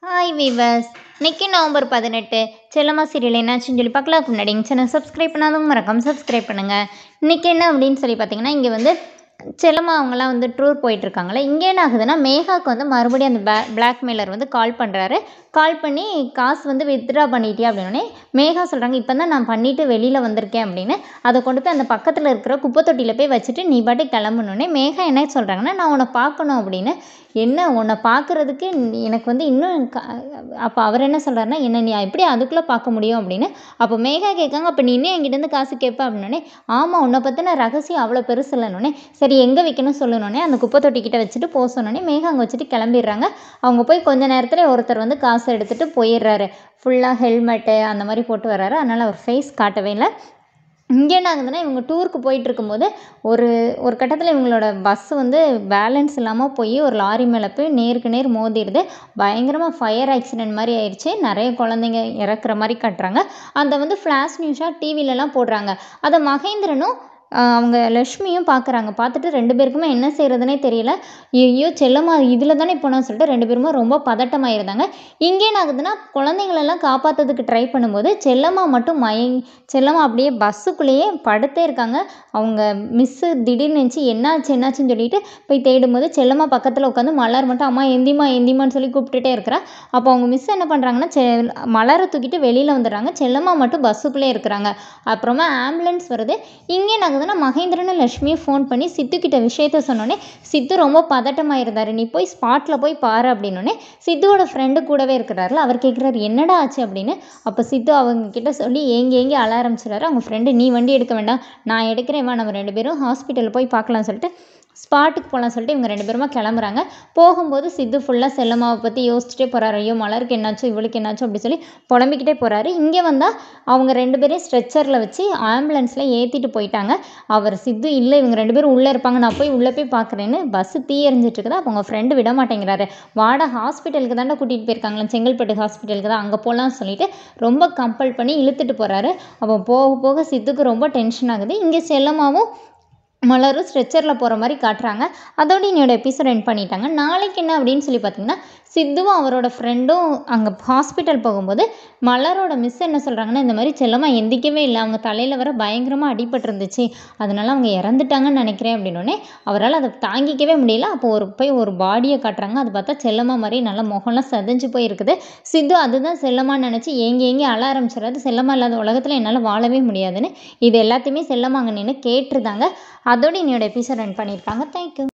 hi viewers இன்னைக்கு November பதினெட்டு செல்லம்மா serial என்னாச்சுன்னு சொல்லி பார்க்கலாம் முன்னாடி எங்கள் சேனல் சப்ஸ்கிரைப் பண்ணாதவங்க மறக்காம சப்ஸ்கிரைப் பண்ணுங்கள் இன்றைக்கி என்ன அப்படின்னு சொல்லி பார்த்தீங்கன்னா இங்கே வந்து செல்லம்மா அவங்களாம் வந்து டூர் போயிட்டுருக்காங்களே இங்கே என்ன ஆகுதுன்னா மேகாவுக்கு வந்து மறுபடியும் அந்த பே பிளாக்மெயிலர் வந்து கால் பண்ணுறாரு கால் பண்ணி காசு வந்து வித்ட்ரா பண்ணிட்டியா அப்படின்னே மேகா சொல்கிறாங்க இப்போ தான் நான் பண்ணிவிட்டு வெளியில் வந்திருக்கேன் அப்படின்னு அதை கொண்டு போய் அந்த பக்கத்தில் இருக்கிற குப்பை தொட்டியில் போய் வச்சுட்டு நீ பாட்டு கிளம்பணுன்னே மேகா என்ன சொல்கிறாங்கன்னா நான் உன்னை பார்க்கணும் அப்படின்னு என்ன உன்னை பார்க்குறதுக்கு எனக்கு வந்து இன்னும் க அப்போ அவர் என்ன சொல்கிறாருன்னா என்ன நீ எப்படி அதுக்குள்ளே பார்க்க முடியும் அப்படின்னு அப்போ மேகா கேட்காங்க அப்போ நீ இன்னும் என்கிட்டேருந்து காசு கேட்ப அப்படின்னே ஆமாம் உன்னை பற்றின ரகசியம் அவ்வளோ பெருசு இல்லைன்னொன்னே சரி எங்கே வைக்கணும் சொல்லணுன்னே அந்த குப்பை தொட்டிக்கிட்ட வச்சுட்டு போக சொன்னோன்னே மேகா அங்கே வச்சுட்டு கிளம்பிடுறாங்க அவங்க போய் கொஞ்ச நேரத்தில் ஒருத்தர் வந்து காசு எடுத்துகிட்டு போயிடுறாரு ஃபுல்லாக ஹெல்மெட்டு அந்த மாதிரி போட்டு வர்றாரு அதனால் அவர் ஃபேஸ் காட்டவே இல்லை இங்கே என்ன ஆகுதுன்னா இவங்க டூருக்கு போயிட்டு இருக்கும்போது ஒரு ஒரு கட்டத்தில் இவங்களோட பஸ் வந்து பேலன்ஸ் இல்லாமல் போய் ஒரு லாரி மேலே போய் நேருக்கு நேர் மோதிடுது பயங்கரமாக ஃபயர் ஆக்சிடென்ட் மாதிரி ஆயிடுச்சு நிறைய குழந்தைங்க இறக்குற மாதிரி காட்டுறாங்க அந்த வந்து ஃப்ளாஷ் நியூஸாக டிவிலலாம் போடுறாங்க அதை மகேந்திரனும் ஆஹ் அவங்க லக்ஷ்மியும் பார்க்குறாங்க பார்த்துட்டு ரெண்டு பேருக்குமே என்ன செய்கிறதுனே தெரியல ஐயோ செல்லம்மா இதில் தானே போனான்னு சொல்லிட்டு ரெண்டு பேருமே ரொம்ப பதட்டமாயிருந்தாங்க இங்கே என்ன ஆகுதுன்னா குழந்தைங்களெல்லாம் காப்பாற்றுறதுக்கு ட்ரை பண்ணும்போது செல்லம்மா மட்டும் மயங்கி செல்லம்மா அப்படியே பஸ்ஸுக்குள்ளேயே படுத்தே இருக்காங்க அவங்க மிஸ்ஸு திடீர்னு நினச்சி என்னாச்சு என்னாச்சுன்னு சொல்லிட்டு போய் தேடும்போது செல்லம்மா பக்கத்தில் உட்காந்து மலர் மட்டும் அம்மா எந்திமா எந்திமான்னு சொல்லி கூப்பிட்டுட்டே இருக்கிறா அப்போ அவங்க மிஸ் என்ன பண்ணுறாங்கன்னா செ மலரை தூக்கிட்டு வெளியில் வந்துடுறாங்க செல்லம்மா மட்டும் பஸ்ஸுக்குள்ளே இருக்கிறாங்க அப்புறமா ஆம்புலன்ஸ் வருது இங்கே என்ன ஆகுதுன்னா மகேந்திரனும் லக்ஷ்மியும் ஃபோன் பண்ணி சித்து கிட்ட விஷயத்த சொன்னோன்னே சித்து ரொம்ப பதட்டமாக இருந்தார் நீ போய் ஸ்பாட்டில் போய் பாரு அப்படின்னோடனே சித்துவோட ஃப்ரெண்டு கூடவே இருக்கிறாருல அவர் கேட்குறாரு என்னடா ஆச்சு அப்படின்னு அப்போ சித்து அவங்க கிட்ட சொல்லி ஏங்கி ஏங்கி அழ ஆரம்பிச்சிடாரு அவங்க ஃப்ரெண்டு நீ வண்டி எடுக்க வேண்டாம் நான் எடுக்கிறேன் வா நம்ம ரெண்டு பேரும் ஹாஸ்பிட்டல் போய் பார்க்கலாம்னு சொல்லிட்டு ஸ்பாட்டுக்கு போகலாம் சொல்லிட்டு இவங்க ரெண்டு பேருமா கிளம்புறாங்க போகும்போது சித்து ஃபுல்லாக செல்லம்மாவை பற்றி யோசிச்சுட்டே போகிறாரு ஐயோ மலருக்கு என்னாச்சும் இவளுக்கு என்னாச்சும் அப்படி சொல்லி புலம்பிக்கிட்டே போகிறாரு இங்கே வந்தால் அவங்க ரெண்டு பேரையும் ஸ்ட்ரெச்சரில் வச்சு ஆம்புலன்ஸில் ஏற்றிட்டு போயிட்டாங்க அவர் சித்து இல்லை இவங்க ரெண்டு பேரும் உள்ளே இருப்பாங்க நான் போய் உள்ளே போய் பார்க்குறேன்னு பஸ்ஸு தீ எரிஞ்சிட்டு இருக்குது அப்போ அவங்க ஃப்ரெண்டு விட மாட்டேங்கிறாரு வாடா ஹாஸ்பிட்டலுக்கு தாண்டா கூட்டிகிட்டு போயிருக்காங்களா செங்கல்பட்டு ஹாஸ்பிட்டலுக்கு தான் அங்கே போகலான்னு சொல்லிட்டு ரொம்ப கம்பல் பண்ணி இழுத்துட்டு போகிறாரு அப்போ போக போக சித்துக்கு ரொம்ப டென்ஷன் ஆகுது இங்கே செல்லம்மாவும் மலரும் ஸ்ட்ரெச்சரில் போகிற மாதிரி காட்டுறாங்க அதோட என்னோட எபிசோட் எண்ட் பண்ணிட்டாங்க நாளைக்கு என்ன அப்படின்னு சொல்லி பார்த்தீங்கன்னா சித்துவும் அவரோட ஃப்ரெண்டும் அங்கே ஹாஸ்பிட்டல் போகும்போது மலரோட மிஸ் என்ன சொல்கிறாங்கன்னா இந்த மாதிரி செல்லம்மா எந்திக்கவே இல்லை அவங்க தலையில் வர பயங்கரமாக அடிபட்டு இருந்துச்சு அதனால அவங்க இறந்துட்டாங்கன்னு நினைக்கிறேன் அப்படின்னோடனே அவரால் அதை தாங்கிக்கவே முடியல அப்போ ஒரு போய் ஒரு பாடியை காட்டுறாங்க அது பார்த்தா செல்லம்மா மாதிரி நல்லா முகம்லாம் செதஞ்சு போய் இருக்குது சித்து அதுதான் செல்லம்மான்னு நினச்சி ஏங்கி ஏங்கி அழ ஆரம்பிச்சிடாது செல்லம்மா இல்லாத உலகத்தில் என்னால் வாழவே முடியாதுன்னு இது எல்லாத்தையுமே செல்லம்மா அங்கே நின்று கேட்டிருந்தாங்க அதோடு என்னோட எபிசோட் ரன் பண்ணியிருக்காங்க தேங்க்யூ